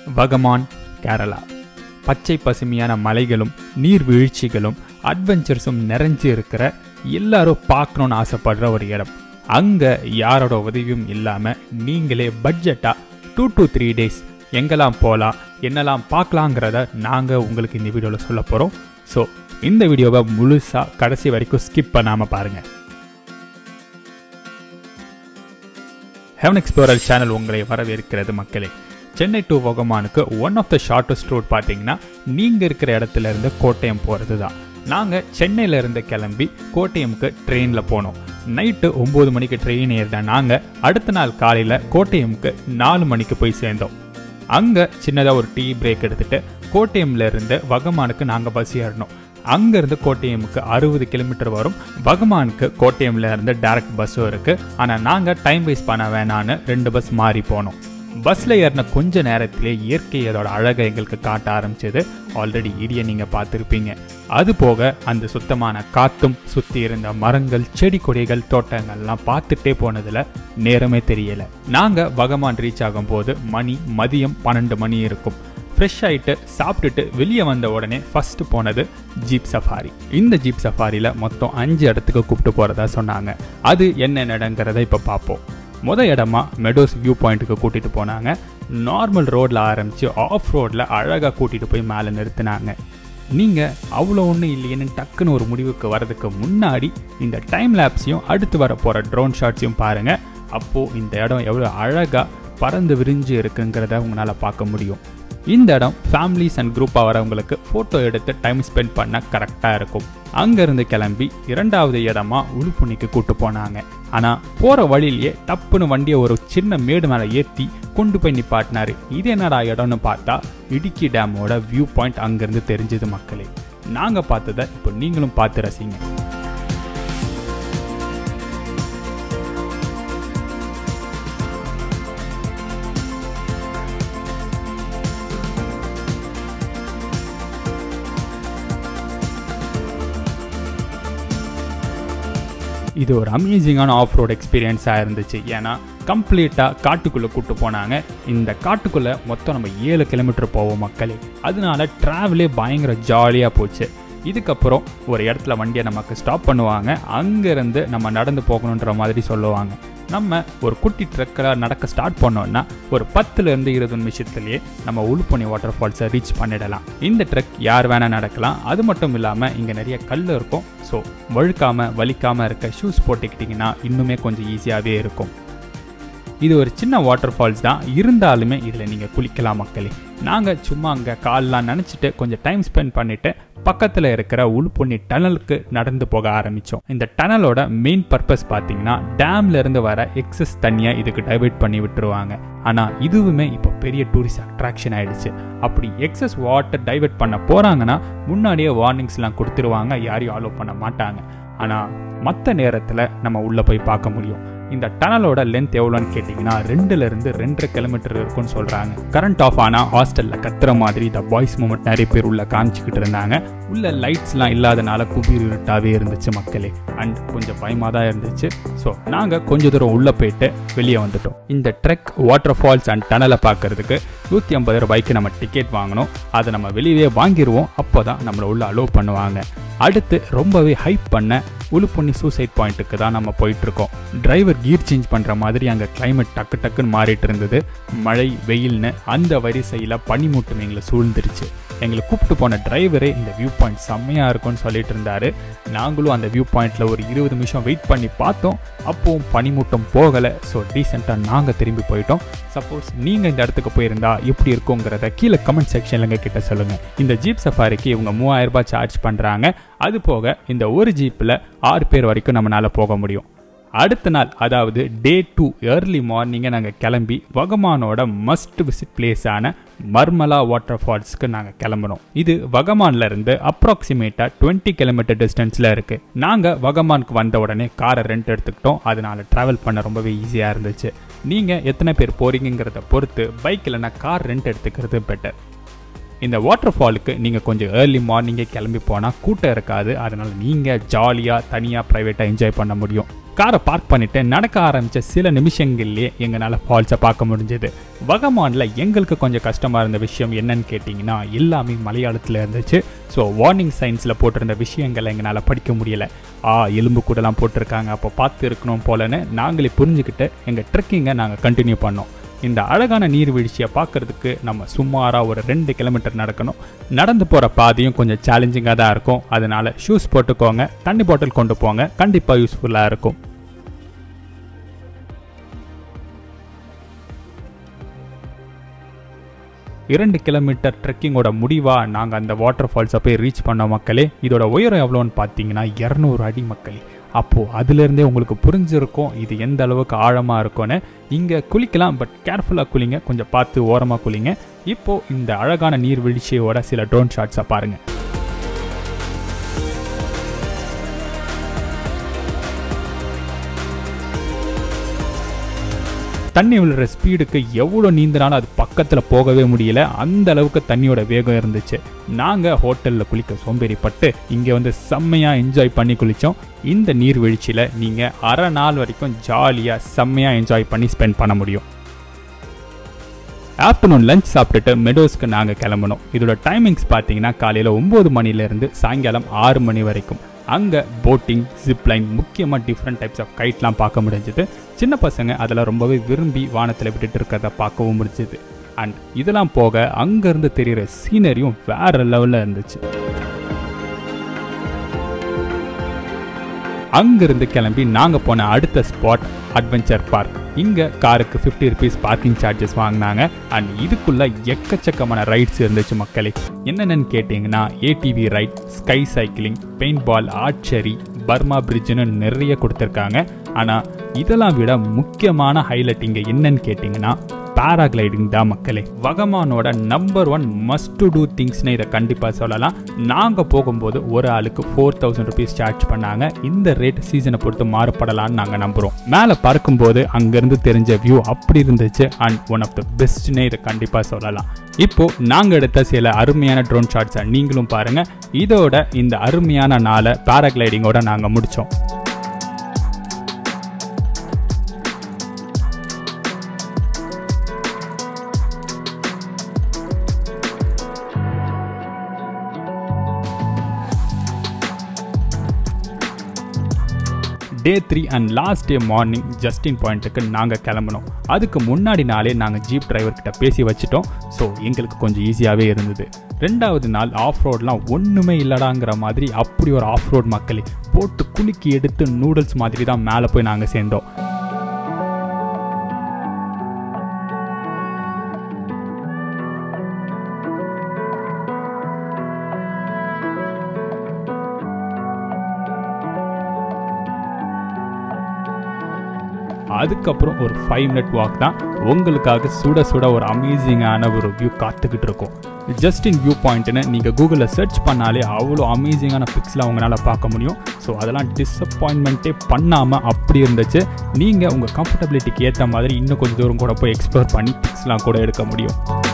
வகமான் கேரளா பச்சை பசுமையான மலைகளும் நீர்வீழ்ச்சிகளும் அட்வென்ச்சர்ஸும் நிறைஞ்சு இருக்கிற எல்லாரும் பார்க்கணுன்னு ஆசைப்படுற ஒரு இடம் அங்கே யாரோட உதவியும் இல்லாமல் நீங்களே பட்ஜெட்டாக டூ டு த்ரீ டேஸ் எங்கெல்லாம் போகலாம் என்னெல்லாம் பார்க்கலாங்கிறத நாங்கள் உங்களுக்கு இந்த வீடியோவில் சொல்ல போகிறோம் ஸோ இந்த வீடியோவை முழுசாக கடைசி வரைக்கும் ஸ்கிப் பண்ணாமல் பாருங்கள் ஹெவன் எக்ஸ்ப்ளோரர் சேனல் உங்களை வரவேற்கிறது மக்களே சென்னை டு ஒகமானுக்கு one of the shortest road பார்த்தீங்கன்னா நீங்கள் இருக்கிற இடத்துல இருந்து கோட்டயம் போகிறது தான் நாங்கள் சென்னையில இருந்து கிளம்பி கோட்டயமுக்கு ட்ரெயினில் போனோம் நைட்டு ஒம்பது மணிக்கு ட்ரெயின் ஏறின நாங்கள் அடுத்த நாள் காலையில் கோட்டயமுக்கு நாலு மணிக்கு போய் சேர்ந்தோம் அங்கே சின்னதாக ஒரு டீ பிரேக் எடுத்துட்டு கோட்டயம்ல இருந்து வகமானுக்கு நாங்கள் பஸ் ஏறினோம் அங்கேருந்து கோட்டயமுக்கு அறுபது கிலோமீட்டர் வரும் வகமானுக்கு கோட்டயம்ல இருந்து டைரக்ட் பஸ்ஸும் இருக்குது ஆனால் நாங்கள் டைம் வேஸ்ட் பண்ண வேணான்னு ரெண்டு பஸ் மாறி போனோம் பஸ்ஸில் ஏறின கொஞ்ச நேரத்திலே இயற்கை அதோட அழகை எங்களுக்கு காட்ட ஆரம்பிச்சது ஆல்ரெடி இடியை நீங்கள் பார்த்துருப்பீங்க அது போக அந்த சுத்தமான காத்தும் சுற்றி இருந்த மரங்கள் செடி கொடிகள் தோட்டங்கள்லாம் பார்த்துட்டே போனதில் நேரமே தெரியல நாங்கள் வகமான் ரீச் ஆகும்போது மணி மதியம் பன்னெண்டு மணி இருக்கும் ஃப்ரெஷ் ஆகிட்டு சாப்பிட்டுட்டு வெளியே வந்த உடனே ஃபர்ஸ்ட் போனது ஜீப் சஃபாரி இந்த ஜீப் சஃபாரியில் மொத்தம் அஞ்சு இடத்துக்கு கூப்பிட்டு போகிறதா சொன்னாங்க அது என்ன இடங்கிறத இப்போ பார்ப்போம் முத இடமா மெடோஸ் வியூ பாயிண்ட்டுக்கு கூட்டிகிட்டு போனாங்க நார்மல் ரோட்டில் ஆரம்பித்து ஆஃப் ரோட்டில் அழகாக கூட்டிகிட்டு போய் மேலே நிறுத்தினாங்க நீங்கள் அவ்வளோ ஒன்றும் இல்லையேன்னு டக்குன்னு ஒரு முடிவுக்கு வரதுக்கு முன்னாடி இந்த டைம் லேப்ஸையும் அடுத்து வர போகிற ட்ரோன் ஷாட்ஸையும் பாருங்கள் அப்போது இந்த இடம் எவ்வளோ அழகாக பறந்து விரிஞ்சு இருக்குங்கிறத உங்களால் பார்க்க முடியும் இந்த இடம் ஃபேமிலிஸ் அண்ட் குரூப்பாக வரவங்களுக்கு ஃபோட்டோ எடுத்து டைம் ஸ்பெண்ட் பண்ண கரெக்டாக இருக்கும் அங்கேருந்து கிளம்பி இரண்டாவது இடமா உளுப்புணிக்கு கூட்டு போனாங்க ஆனால் போகிற வழியிலேயே டப்புன்னு வண்டியை ஒரு சின்ன மேடு மேலே ஏற்றி கொண்டு போய் நிப்பாட்டினாரு இது என்னடா இடம்னு பார்த்தா இடுக்கி டேமோட வியூ பாயிண்ட் அங்கேருந்து தெரிஞ்சது மக்களே நாங்கள் பார்த்ததை இப்போ நீங்களும் பார்த்து ரசிங்க இது ஒரு அமேசிங்கான ஆஃப் ரோட் எக்ஸ்பீரியன்ஸாக இருந்துச்சு ஏன்னா கம்ப்ளீட்டாக காட்டுக்குள்ளே கூட்டு போனாங்க இந்த காட்டுக்குள்ளே மொத்தம் நம்ம ஏழு கிலோமீட்டர் போவோம் மக்களே அதனால ட்ராவலே பயங்கர ஜாலியாக போச்சு இதுக்கப்புறம் ஒரு இடத்துல வண்டியை நமக்கு ஸ்டாப் பண்ணுவாங்க அங்கேருந்து நம்ம நடந்து போகணுன்ற மாதிரி சொல்லுவாங்க நம்ம ஒரு குட்டி ட்ரக்கில் நடக்க ஸ்டார்ட் பண்ணோம்னா ஒரு பத்துலேருந்து இருபது நிமிஷத்துலேயே நம்ம உள்பொனி வாட்டர் ஃபால்ஸை ரீச் பண்ணிடலாம் இந்த ட்ரக் யார் வேணால் நடக்கலாம் அது மட்டும் இல்லாமல் இங்கே நிறைய கல் இருக்கும் ஸோ வழுக்காமல் வலிக்காமல் இருக்க ஷூஸ் போட்டுக்கிட்டிங்கன்னா இன்னுமே கொஞ்சம் ஈஸியாகவே இருக்கும் இது ஒரு சின்ன வாட்டர் ஃபால்ஸ் தான் இருந்தாலுமே இதில் நீங்கள் குளிக்கலாம் மக்களே நாங்கள் சும்மா அங்கே கால்லாம் நினச்சிட்டு கொஞ்சம் டைம் ஸ்பெண்ட் பண்ணிவிட்டு பக்கத்தில் இருக்கிற உள்பொன்னி டனலுக்கு நடந்து போக ஆரம்பித்தோம் இந்த டனலோட மெயின் பர்பஸ் பார்த்தீங்கன்னா டேம்ல இருந்து வர எக்ஸஸ் தண்ணியை இதுக்கு டைவர்ட் பண்ணி விட்டுருவாங்க ஆனால் இதுவுமே இப்போ பெரிய டூரிஸ்ட் அட்ராக்ஷன் ஆயிடுச்சு அப்படி எக்ஸஸ் வாட்டர் டைவர்ட் பண்ண போகிறாங்கன்னா முன்னாடியே வார்னிங்ஸ்லாம் கொடுத்துருவாங்க யாரையும் அலோவ் பண்ண மாட்டாங்க ஆனால் மற்ற நேரத்தில் நம்ம உள்ளே போய் பார்க்க முடியும் இந்த டனலோட லென்த் எவ்வளோன்னு கேட்டிங்கன்னா ரெண்டுலேருந்து ரெண்டரை கிலோமீட்டர் இருக்கும்னு சொல்கிறாங்க கரண்ட் ஆஃப் ஆனால் ஹாஸ்டலில் கத்துற மாதிரி இந்த பாய்ஸ் மூமெண்ட் நிறைய பேர் உள்ள காமிச்சிக்கிட்டு இருந்தாங்க உள்ள லைட்ஸ்லாம் இல்லாதனால குபீர் இருட்டாகவே இருந்துச்சு மக்களே அண்ட் கொஞ்சம் பயமாக தான் இருந்துச்சு ஸோ நாங்கள் கொஞ்ச தூரம் உள்ளே போயிட்டு வெளியே வந்துட்டோம் இந்த ட்ரெக் வாட்டர் ஃபால்ஸ் அண்ட் டனலை பார்க்கறதுக்கு நூற்றி ஐம்பது ரூபாய்க்கு நம்ம டிக்கெட் வாங்கணும் அதை நம்ம வெளியே வாங்கிடுவோம் அப்போ தான் நம்மளை உள்ள அலோவ் பண்ணுவாங்க அடுத்து ரொம்பவே ஹைப் பண்ண உளுப்பொன்னி சூசைட் பாயிண்ட்டுக்கு தான் நம்ம போயிட்டுருக்கோம் டிரைவர் கியர் சேஞ்ச் பண்ணுற மாதிரி அங்கே கிளைமேட் டக்கு டக்குன்னு மாறிட்டு இருந்தது மழை வெயில்னு அந்த வரிசையில் பனிமூட்டம் எங்களை சூழ்ந்துருச்சு எங்களை கூப்பிட்டு போன டிரைவரே இந்த வியூ பாயிண்ட் செம்மையாக இருக்கும்னு சொல்லிட்டு இருந்தாரு நாங்களும் அந்த வியூ பாயிண்டில் ஒரு இருபது நிமிஷம் வெயிட் பண்ணி பார்த்தோம் அப்போவும் பனிமூட்டம் போகலை ஸோ டீசெண்டாக நாங்கள் திரும்பி போயிட்டோம் சப்போஸ் நீங்கள் இந்த இடத்துக்கு போயிருந்தா எப்படி இருக்குங்கிறத கீழே கமெண்ட் செக்ஷனில் எங்கள் கிட்ட சொல்லுங்கள் இந்த ஜீப் சஃபாரிக்கு இவங்க மூவாயிரம் ரூபாய் சார்ஜ் பண்ணுறாங்க அது போக இந்த ஒரு ஜீப்பில் ஆறு பேர் வரைக்கும் நம்மளால் போக முடியும் அடுத்த நாள் அதாவது டே டூ ஏர்லி மார்னிங்கை நாங்கள் கிளம்பி வகமானோட மஸ்ட் விசிட் பிளேஸான மர்மலா வாட்டர் ஃபால்ஸ்க்கு நாங்கள் கிளம்புனோம் இது வகமான்ல இருந்து அப்ராக்சிமேட்டாக டுவெண்ட்டி கிலோமீட்டர் டிஸ்டன்ஸில் இருக்குது நாங்கள் வகமானுக்கு வந்த உடனே காரை ரெண்ட் எடுத்துக்கிட்டோம் அதனால ட்ராவல் பண்ண ரொம்பவே ஈஸியாக இருந்துச்சு நீங்கள் எத்தனை பேர் போகிறீங்கிறத பொறுத்து பைக் இல்லைனா கார் ரெண்ட் எடுத்துக்கிறது பெட்டர் இந்த வாட்டர் ஃபாலுக்கு நீங்கள் கொஞ்சம் ஏர்லி மார்னிங்கே கிளம்பி போனால் கூட்டம் இருக்காது அதனால் நீங்கள் ஜாலியாக தனியாக ப்ரைவேட்டாக என்ஜாய் பண்ண முடியும் காரை பார்க் பண்ணிட்டு நடக்க ஆரம்பித்த சில நிமிஷங்கள்லேயே எங்களால் ஃபால்ஸை பார்க்க முடிஞ்சது வகமானில் எங்களுக்கு கொஞ்சம் கஷ்டமாக இருந்த விஷயம் என்னன்னு கேட்டிங்கன்னா எல்லாமே மலையாளத்தில் இருந்துச்சு ஸோ வார்னிங் சைன்ஸில் போட்டிருந்த விஷயங்களை எங்களால் படிக்க முடியலை ஆ எலும்பு கூடலாம் போட்டிருக்காங்க அப்போ பார்த்து இருக்கணும் போலன்னு நாங்களே புரிஞ்சுக்கிட்டு எங்கள் ட்ரெக்கிங்கை நாங்கள் கண்டினியூ பண்ணோம் இந்த அழகான நீர்வீழ்ச்சியை பார்க்கறதுக்கு நம்ம சுமாராக ஒரு ரெண்டு கிலோமீட்டர் நடக்கணும் நடந்து போகிற பாதையும் கொஞ்சம் சேலஞ்சிங்காக தான் இருக்கும் அதனால ஷூஸ் போட்டுக்கோங்க தண்ணி பாட்டில் கொண்டு போங்க கண்டிப்பாக யூஸ்ஃபுல்லாக இருக்கும் இரண்டு கிலோமீட்டர் ட்ரெக்கிங்கோட முடிவாக நாங்கள் அந்த வாட்டர் ஃபால்ஸை போய் ரீச் பண்ண மக்களே இதோட உயரம் எவ்வளோன்னு பார்த்தீங்கன்னா இரநூறு அடி மக்களே அப்போது அதுலேருந்தே உங்களுக்கு புரிஞ்சிருக்கும் இது எந்த அளவுக்கு ஆழமாக இருக்கும்னு இங்கே குளிக்கலாம் பட் கேர்ஃபுல்லாக குளிங்க கொஞ்சம் பார்த்து ஓரமாக குளிங்க இப்போது இந்த அழகான நீர்வீழ்ச்சியோட சில ட்ரோன் ஷாட்ஸை பாருங்கள் தண்ணி விழுற ஸ்பீடுக்கு எவ்வளோ நீந்தினாலும் அது பக்கத்தில் போகவே முடியல அந்த அளவுக்கு தண்ணியோட வேகம் இருந்துச்சு நாங்கள் ஹோட்டலில் குளிக்க சோம்பேறிப்பட்டு இங்கே வந்து செம்மையாக என்ஜாய் பண்ணி குளித்தோம் இந்த நீர்வீழ்ச்சியில் நீங்கள் அரை நாள் வரைக்கும் ஜாலியாக செம்மையாக என்ஜாய் பண்ணி ஸ்பெண்ட் பண்ண முடியும் ஆஃப்டர்நூன் லஞ்ச் சாப்பிட்டுட்டு மெடோஸ்க்கு நாங்கள் கிளம்பணும் இதோட டைமிங்ஸ் பார்த்தீங்கன்னா காலையில் ஒம்பது மணிலேருந்து சாயங்காலம் ஆறு மணி வரைக்கும் அங்கே போட்டிங் ஜிப்லைன் முக்கியமாக டிஃப்ரெண்ட் டைப்ஸ் ஆஃப் கைட்லாம் பார்க்க முடிஞ்சது சின்ன பசங்க அதில் ரொம்பவே விரும்பி வானத்தில் விட்டுட்டு இருக்கிறத பார்க்கவும் முடிஞ்சது அண்ட் இதெல்லாம் போக அங்கேருந்து தெரிகிற சீனரியும் வேற லெவலில் இருந்துச்சு அங்கிருந்து கிளம்பி நாங்கள் போன அடுத்த ஸ்பாட் அட்வென்ச்சர் பார்க் இங்கே காருக்கு ஃபிஃப்டி ருபீஸ் பார்க்கிங் சார்ஜஸ் வாங்கினாங்க அண்ட் இதுக்குள்ள எக்கச்சக்கமான ரைட்ஸ் இருந்துச்சு மக்களே என்னென்னு கேட்டிங்கன்னா ATV ride sky cycling paint ball archery Burma பிரிட்ஜுன்னு நிறைய கொடுத்துருக்காங்க ஆனால் இதெல்லாம் விட முக்கியமான ஹைலைட் இங்கே என்னன்னு கேட்டிங்கன்னா பேராகிளைடிங் தான் மக்களே வகமானோட number one must to do திங்ஸ்னு இதை கண்டிப்பாக சொல்லலாம் நாங்கள் போகும்போது ஒரு ஆளுக்கு ஃபோர் தௌசண்ட் ருபீஸ் சார்ஜ் பண்ணாங்க இந்த ரேட் சீசனை பொறுத்து மாறுபடலாம்னு நாங்கள் நம்புகிறோம் மேலே பறக்கும்போது அங்கேருந்து தெரிஞ்ச வியூ அப்படி இருந்துச்சு அண்ட் ஒன் ஆஃப் த பெஸ்ட்னே இதை கண்டிப்பாக சொல்லலாம் இப்போ நாங்கள் எடுத்த சில அருமையான ட்ரோன் ஷாட்ஸை நீங்களும் பாருங்கள் இதோட இந்த அருமையான நாளை பேராகிளைடிங்கோட நாங்கள் முடித்தோம் day three and last day morning Justin பாயிண்ட்டுக்கு நாங்கள் கிளம்பணும் அதுக்கு முன்னாடி நாளே நாங்கள் ஜீப் டிரைவர்கிட்ட பேசி வச்சுட்டோம் ஸோ எங்களுக்கு கொஞ்சம் ஈஸியாகவே இருந்தது ரெண்டாவது நாள் ஆஃப் ரோட்லாம் ஒன்றுமே இல்லடாங்கிற மாதிரி அப்படி ஒரு ஆஃப் ரோட் மக்களே போட்டு குலுக்கி எடுத்து நூடுல்ஸ் மாதிரி தான் மேலே போய் நாங்கள் சேர்ந்தோம் அதுக்கப்புறம் ஒரு ஃபைவ் மினிட் வாக் தான் உங்களுக்காக சுட சுட ஒரு அமேசிங்கான ஒரு வியூ காத்துக்கிட்டு இருக்கும் ஜஸ்டின் வியூ பாயிண்ட்னு நீங்கள் கூகுளில் சர்ச் பண்ணாலே அவ்வளோ அமேசிங்கான பிக்ஸ்லாம் உங்களால் பார்க்க முடியும் ஸோ அதெல்லாம் டிஸப்பாயின்மெண்ட்டே பண்ணாமல் அப்படி இருந்துச்சு நீங்கள் உங்கள் கம்ஃபர்டபிலிட்டிக்கு ஏற்ற மாதிரி இன்னும் கொஞ்சம் தூரம் கூட போய் எக்ஸ்ப்ளோர் பண்ணி பிக்ஸ்லாம் கூட எடுக்க முடியும்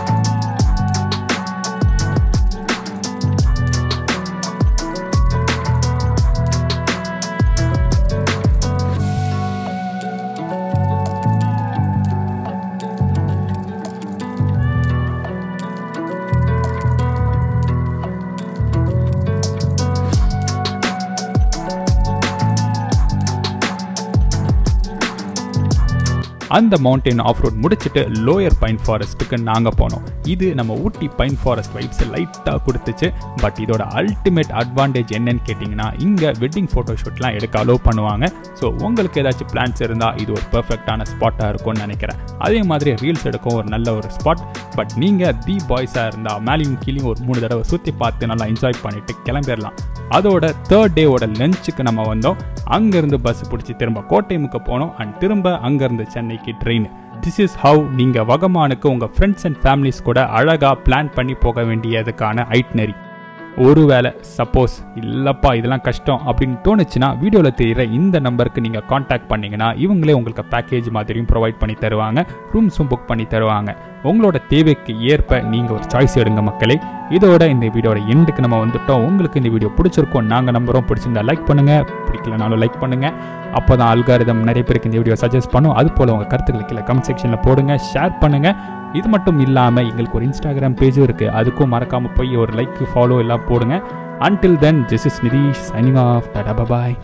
அந்த மவுண்டைன் ஆஃப் ரோட் முடிச்சுட்டு லோயர் பைன் ஃபாரஸ்ட்டுக்கு நாங்கள் போனோம் இது நம்ம ஊட்டி பைன் ஃபாரஸ்ட் வைப்ஸ் லைட்டாக கொடுத்துச்சு பட் இதோட அல்டிமேட் அட்வான்டேஜ் என்னன்னு கேட்டிங்கன்னா இங்கே வெட்டிங் ஃபோட்டோஷூட்லாம் எடுக்க அலோவ் பண்ணுவாங்க ஸோ உங்களுக்கு ஏதாச்சும் பிளான்ஸ் இருந்தால் இது ஒரு பர்ஃபெக்டான ஸ்பாட்டாக இருக்கும்னு நினைக்கிறேன் அதே மாதிரி ரீல்ஸ் எடுக்கும் ஒரு நல்ல ஒரு ஸ்பாட் பட் நீங்கள் தி பாய்ஸாக இருந்தால் மேலேயும் கீழேயும் ஒரு மூணு தடவை சுற்றி பார்த்து நல்லா என்ஜாய் பண்ணிட்டு கிளம்பிடலாம் அதோட தேர்ட் டேவோட லஞ்சுக்கு நம்ம வந்தோம் அங்கேருந்து பஸ் பிடிச்சி திரும்ப கோட்டைமுக்கு போனோம் அண்ட் திரும்ப அங்கேருந்து சென்னைக்கு ட்ரெயின் திஸ் இஸ் ஹவு நீங்கள் வகமானுக்கு உங்கள் ஃப்ரெண்ட்ஸ் அண்ட் ஃபேமிலிஸ் கூட அழகாக பிளான் பண்ணி போக வேண்டியதுக்கான ஐட்னரி ஒருவேளை சப்போஸ் இல்லைப்பா இதெல்லாம் கஷ்டம் அப்படின்னு தோணுச்சுன்னா வீடியோவில் தெரிகிற இந்த நம்பருக்கு நீங்கள் காண்டாக்ட் பண்ணிங்கன்னா இவங்களே உங்களுக்கு பேக்கேஜ் மாதிரியும் ப்ரொவைட் பண்ணி தருவாங்க ரூம்ஸும் புக் பண்ணி தருவாங்க உங்களோட தேவைக்கு ஏற்ப நீங்கள் ஒரு சாய்ஸ் எடுங்க மக்களே இதோட இந்த வீடியோட எண்டுக்கு நம்ம வந்துட்டோம் உங்களுக்கு இந்த வீடியோ பிடிச்சிருக்கோம் நாங்கள் நம்புறோம் பிடிச்சிருந்தா லைக் பண்ணுங்கள் பிடிக்கலனாலும் லைக் பண்ணுங்கள் அப்போ தான் அல்காரிதம் நிறைய பேருக்கு இந்த வீடியோ சஜஸ்ட் பண்ணும் அது போல் உங்கள் கருத்துக்களை கீழே கமெண்ட் செக்ஷனில் போடுங்க ஷேர் பண்ணுங்கள் இது மட்டும் இல்லாமல் எங்களுக்கு ஒரு இன்ஸ்டாகிராம் பேஜும் இருக்குது அதுக்கும் மறக்காமல் போய் ஒரு லைக் ஃபாலோ எல்லாம் போடுங்க until then this is Nitish signing off tata bye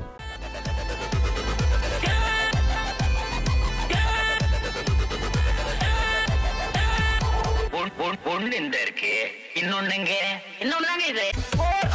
one- one- ஒண்ணு இந்த இருக்கு இன்னொன்னுங்க இன்னொன்னு இது